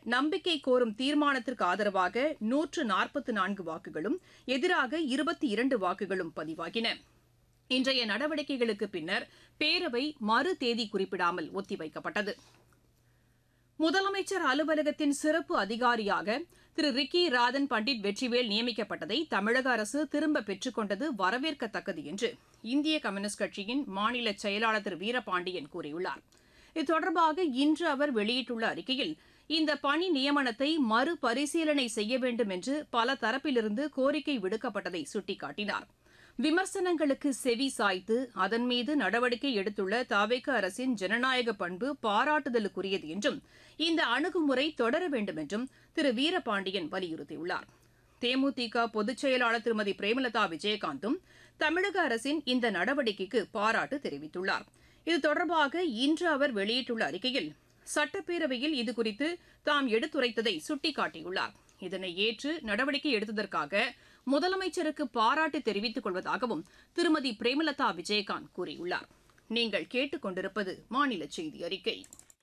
நம்பிக்கை கோரும் தீர்மானத்திற்கு ஆதரவாக நூற்று நாற்பத்து நான்கு வாக்குகளும் எதிராக இருபத்தி இரண்டு வாக்குகளும் பதிவாகின இன்றைய நடவடிக்கைகளுக்கு பின்னர் பேரவை மறு தேதி குறிப்பிடாமல் ஒத்திவைக்கப்பட்டது முதலமைச்சர் அலுவலகத்தின் சிறப்பு அதிகாரியாக திரு ரிக்கி ராதன் பண்டிட் வெற்றிவேல் நியமிக்கப்பட்டதை தமிழக அரசு திரும்ப பெற்றுக் கொண்டது வரவேற்கத்தக்கது என்று இந்திய கம்யூனிஸ்ட் கட்சியின் மாநில செயலாளர் திரு வீரபாண்டியன் கூறியுள்ளார் இது தொடர்பாக இன்று அவர் வெளியிட்டுள்ள அறிக்கையில் இந்த பணி நியமனத்தை மறுபரிசீலனை செய்ய வேண்டும் என்று பல தரப்பிலிருந்து கோரிக்கை விடுக்கப்பட்டதை சுட்டிக்காட்டினார் விமர்சனங்களுக்கு செவி சாய்த்து அதன் மீது நடவடிக்கை எடுத்துள்ள தாவேக அரசின் ஜனநாயக பண்பு பாராட்டுதலுக்குரியது என்றும் இந்த அணுகுமுறை தொடர வேண்டும் என்றும் திரு வீரபாண்டியன் வலியுறுத்தியுள்ளார் தேமுதிக பொதுச் செயலாளர் திருமதி பிரேமலதா விஜயகாந்தும் தமிழக அரசின் இந்த நடவடிக்கைக்கு பாராட்டு தெரிவித்துள்ளார் இது தொடர்பாக இன்று அவர் வெளியிட்டுள்ள அறிக்கையில் சட்டப்பேரவையில் இதுகுறித்து தாம் எடுத்துரைத்ததை சுட்டிக்காட்டியுள்ளார் இதனை ஏற்று நடவடிக்கை எடுத்ததற்காக முதலமைச்சருக்கு பாராட்டு தெரிவித்துக் கொள்வதாகவும் திருமதி பிரேமலதா விஜயகாந்த் கூறியுள்ளார் நீங்கள் கேட்டுக்கொண்டிருப்பது மாநில செய்தி அறிக்கை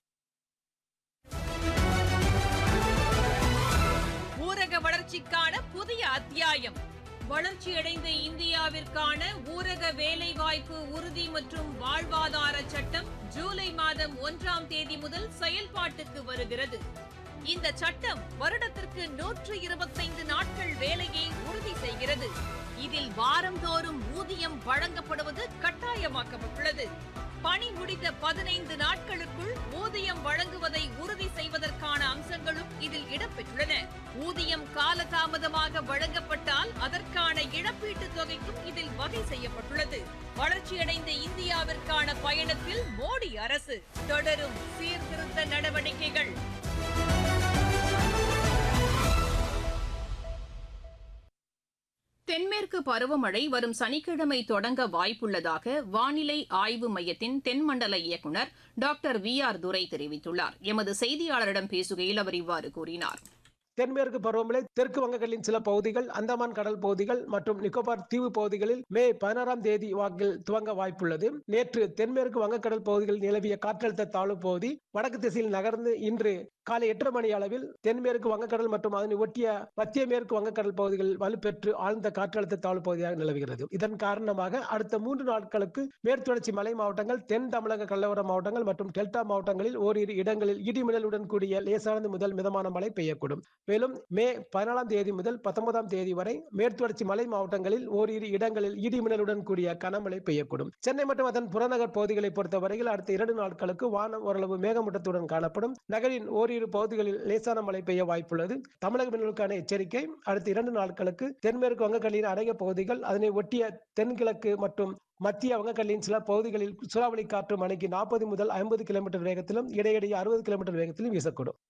ஊரக வளர்ச்சிக்கான புதிய அத்தியாயம் வளர்ச்சியடைந்த இந்தியாவிற்கான ஊரக வேலைவாய்ப்பு உறுதி மற்றும் வாழ்வாதார சட்டம் ஜூலை மாதம் ஒன்றாம் தேதி முதல் செயல்பாட்டுக்கு வருகிறது இந்த சட்டம் வருடத்திற்கு நூற்று இருபத்தைந்து நாட்கள் வேலையை உறுதி செய்கிறது இதில் வாரந்தோறும் ஊதியம் வழங்கப்படுவது கட்டாயமாக்கப்பட்டுள்ளது பணி முடிந்த பதினைந்து நாட்களுக்குள் ஊதியம் வழங்குவதை உறுதி செய்வதற்கான அம்சங்களும் இதில் இடம்பெற்றுள்ளன ஊதியம் காலதாமதமாக வழங்கப்பட்டால் அதற்கான இழப்பீட்டுத் தொகைக்கும் இதில் வகை செய்யப்பட்டுள்ளது வளர்ச்சியடைந்த இந்தியாவிற்கான பயணத்தில் மோடி அரசு தொடரும் சீர்திருத்த நடவடிக்கைகள் தென்மேற்கு பருவமழை வரும் சனிக்கிழமை தொடங்க வாய்ப்புள்ளதாக வானிலை ஆய்வு மையத்தின் தென்மண்டல இயக்குநர் டாக்டர் வி ஆர் துரை தெரிவித்துள்ளார் எமது செய்தியாளரிடம் பேசுகையில் அவர் இவ்வாறு கூறினார் தென்மேற்கு பருவமழை தெற்கு வங்கக்கடலின் சில பகுதிகள் அந்தமான் கடல் பகுதிகள் மற்றும் நிக்கோபார் தீவு பகுதிகளில் மே பதினாறாம் தேதி வாக்கில் துவங்க வாய்ப்புள்ளது நேற்று தென்மேற்கு வங்கக்கடல் பகுதிகளில் நிலவிய காற்றழுத்த தாழ்வு பகுதி வடக்கு திசையில் நகர்ந்து இன்று காலை எட்டரை மணி அளவில் தென்மேற்கு வங்கக்கடல் மற்றும் அதனை ஒட்டிய மத்திய மேற்கு வங்கக்கடல் பகுதிகளில் வலுப்பெற்று ஆழ்ந்த காற்றழுத்த தாழ்வு பகுதியாக நிலவுகிறது இதன் காரணமாக அடுத்த மூன்று நாட்களுக்கு மேற்குத்தொடர்ச்சி மலை மாவட்டங்கள் தென் தமிழக கடலோர மாவட்டங்கள் மற்றும் டெல்டா மாவட்டங்களில் ஓரிரு இடங்களில் இடிமின்னலுடன் கூடிய லேசானது முதல் மிதமான மழை பெய்யக்கூடும் மேலும் மே பதினாலாம் தேதி முதல் பத்தொன்பதாம் தேதி வரை மேற்குத்தொடர்ச்சி மலை மாவட்டங்களில் ஓரிரு இடங்களில் இடிமின்னலுடன் கூடிய கனமழை பெய்யக்கூடும் சென்னை மற்றும் அதன் புறநகர் பகுதிகளை பொறுத்தவரையில் அடுத்த இரண்டு நாட்களுக்கு வானம் ஓரளவு மேகமூட்டத்துடன் காணப்படும் நகரின் ஓரிரு பகுதிகளில் லேசான மழை பெய்ய வாய்ப்புள்ளது தமிழக மீனவர்களுக்கான எச்சரிக்கை அடுத்த இரண்டு நாட்களுக்கு தென்மேற்கு வங்கக்கடலின் அநேக பகுதிகள் அதனை ஒட்டிய தென்கிழக்கு மற்றும் மத்திய வங்கக்கடலின் சில பகுதிகளில் சூறாவளி காற்று மணிக்கு நாற்பது முதல் ஐம்பது கிலோமீட்டர் வேகத்திலும் இடையிடையே அறுபது கிலோமீட்டர் வேகத்திலும் வீசக்கூடும்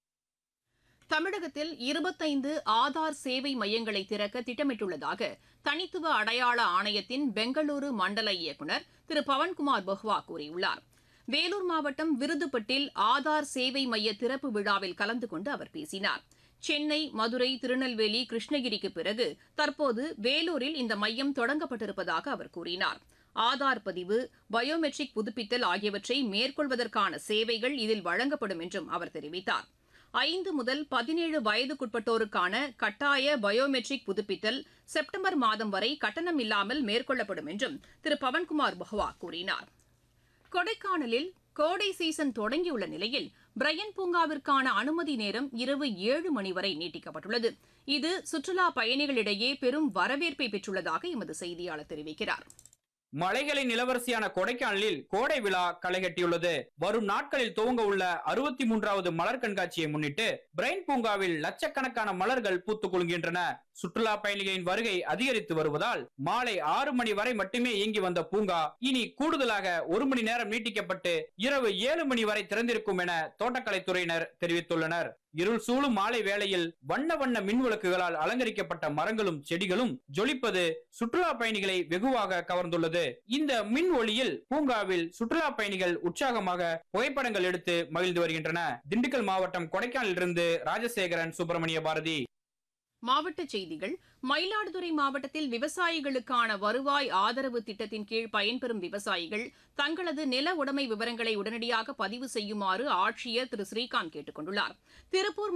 தமிழகத்தில் இருபத்தைந்து ஆதார் சேவை மையங்களை திறக்க திட்டமிட்டுள்ளதாக தனித்துவ அடையாள ஆணையத்தின் பெங்களூரு மண்டல இயக்குநர் திரு பவன்குமார் பஹ்வா கூறியுள்ளார் வேலூர் மாவட்டம் விருதுப்பட்டில் ஆதார் சேவை மைய திறப்பு விழாவில் கலந்து கொண்டு அவர் பேசினார் சென்னை மதுரை திருநெல்வேலி கிருஷ்ணகிரிக்கு பிறகு தற்போது வேலூரில் இந்த மையம் தொடங்கப்பட்டிருப்பதாக அவர் கூறினார் ஆதார் பதிவு பயோமெட்ரிக் புதுப்பித்தல் ஆகியவற்றை மேற்கொள்வதற்கான சேவைகள் இதில் வழங்கப்படும் என்றும் அவர் தெரிவித்தார் ஐந்து முதல் பதினேழு வயதுக்குட்பட்டோருக்கான கட்டாய பயோமெட்ரிக் புதுப்பித்தல் செப்டம்பர் மாதம் வரை கட்டணம் இல்லாமல் மேற்கொள்ளப்படும் என்றும் திரு பவன்குமார் பஹ்வா கூறினார் கொடைக்கானலில் கோடை சீசன் தொடங்கியுள்ள நிலையில் பிரையன் பூங்காவிற்கான அனுமதி நேரம் இரவு ஏழு மணி வரை நீட்டிக்கப்பட்டுள்ளது இது சுற்றுலா பயணிகளிடையே பெரும் வரவேற்பை பெற்றுள்ளதாக எமது செய்தியாளர் தெரிவிக்கிறார் மலைகளின் இளவரசியான கொடைக்கானலில் கோடை விழா களை கட்டியுள்ளது வரும் நாட்களில் துவங்க உள்ள அறுபத்தி மூன்றாவது மலர் கண்காட்சியை முன்னிட்டு பிரைன் பூங்காவில் லட்சக்கணக்கான மலர்கள் பூத்துக் குலுங்கின்றன சுற்றுலா பயணிகளின் வருகை அதிகரித்து வருவதால் மாலை ஆறு மணி வரை மட்டுமே இயங்கி வந்த பூங்கா இனி கூடுதலாக ஒரு மணி நேரம் நீட்டிக்கப்பட்டு இரவு ஏழு மணி வரை திறந்திருக்கும் என தோட்டக்கலைத்துறையினர் தெரிவித்துள்ளனர் இருள் சூழும் மாலை வேளையில் வண்ண வண்ண மின் விளக்குகளால் அலங்கரிக்கப்பட்ட மரங்களும் செடிகளும் ஜொலிப்பது சுற்றுலா பயணிகளை வெகுவாக கவர்ந்துள்ளது இந்த மின் ஒளியில் பூங்காவில் சுற்றுலா பயணிகள் உற்சாகமாக புகைப்படங்கள் எடுத்து மகிழ்ந்து வருகின்றன திண்டுக்கல் மாவட்டம் கொடைக்கானலிலிருந்து ராஜசேகரன் சுப்பிரமணிய பாரதி மாவட்டச் செய்திகள் மயிலாடுதுறை மாவட்டத்தில் விவசாயிகளுக்கான வருவாய் ஆதரவு திட்டத்தின் கீழ் பயன்பெறும் விவசாயிகள் தங்களது நில உடைமை விவரங்களை உடனடியாக பதிவு செய்யுமாறு ஆட்சியர் திரு ஸ்ரீகாந்த் கேட்டுக் கொண்டுள்ளார் திருப்பூர்